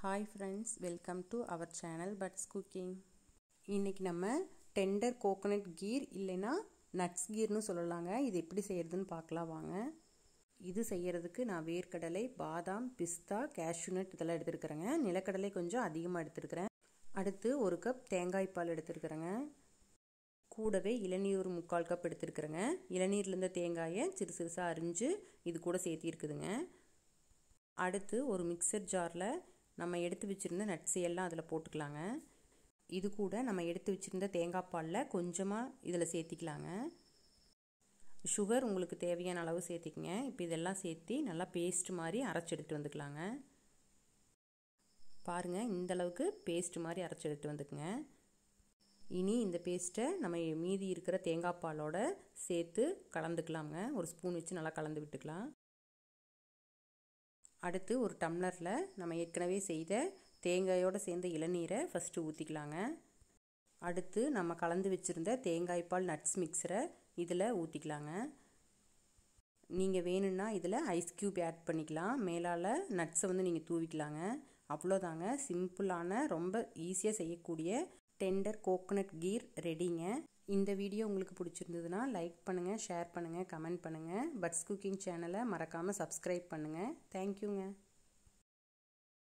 hi friends welcome to our channel buds cooking இன்றைக்கி நம்ம tender coconut கீர் இல்லைன்னா nuts கீர்னு சொல்லலாங்க இது எப்படி செய்கிறதுன்னு பார்க்கலாம் வாங்க இது செய்கிறதுக்கு நான் வேர்க்கடலை பாதாம் பிஸ்தா கேஷ்யூநட் இதெல்லாம் எடுத்துருக்குறேங்க நிலக்கடலை கொஞ்சம் அதிகமாக எடுத்துருக்குறேன் அடுத்து ஒரு கப் தேங்காய் பால் எடுத்துருக்குறேங்க கூடவே இளநீர் ஒரு முக்கால் கப் எடுத்துருக்குறேங்க இளநீர்லேருந்து தேங்காயை சிறு சிறுசாக அரிஞ்சு இது கூட சேர்த்திருக்குதுங்க அடுத்து ஒரு மிக்சர் ஜாரில் நம்ம எடுத்து வச்சுருந்த நட்ஸு எல்லாம் அதில் போட்டுக்கலாங்க இது கூட நம்ம எடுத்து வச்சுருந்த தேங்காய் பாலில் கொஞ்சமாக இதில் சேர்த்திக்கலாங்க சுகர் உங்களுக்கு தேவையான அளவு சேர்த்திக்கங்க இப்போ இதெல்லாம் சேர்த்தி நல்லா பேஸ்ட் மாதிரி அரைச்சி எடுத்துகிட்டு வந்துக்கலாங்க பாருங்கள் இந்த அளவுக்கு பேஸ்ட் மாதிரி அரைச்சி எடுத்துகிட்டு வந்துக்குங்க இனி இந்த பேஸ்ட்டை நம்ம மீதி இருக்கிற தேங்காய் பாலோட சேர்த்து கலந்துக்கலாங்க ஒரு ஸ்பூன் வச்சு நல்லா கலந்து விட்டுக்கலாம் அடுத்து ஒரு டம்ளரில் நம்ம ஏற்கனவே செய்த தேங்காயோடு சேர்ந்த இளநீரை ஃபஸ்ட்டு ஊற்றிக்கலாங்க அடுத்து நம்ம கலந்து வச்சுருந்த தேங்காய் பால் நட்ஸ் மிக்சரை இதில் ஊற்றிக்கலாங்க நீங்கள் வேணும்னா இதில் ஐஸ் க்யூப் ஆட் பண்ணிக்கலாம் மேலால் நட்ஸை வந்து நீங்கள் தூவிக்கலாங்க அவ்வளோதாங்க சிம்பிளான ரொம்ப ஈஸியாக செய்யக்கூடிய டெண்டர் கோகோனட் கீர் ரெடிங்க இந்த வீடியோ உங்களுக்கு பிடிச்சிருந்ததுன்னா லைக் பண்ணுங்கள் ஷேர் பண்ணுங்கள் கமெண்ட் பண்ணுங்கள் பட்ஸ் குக்கிங் சேனலை மறக்காமல் சப்ஸ்கிரைப் பண்ணுங்கள் தேங்க்யூங்க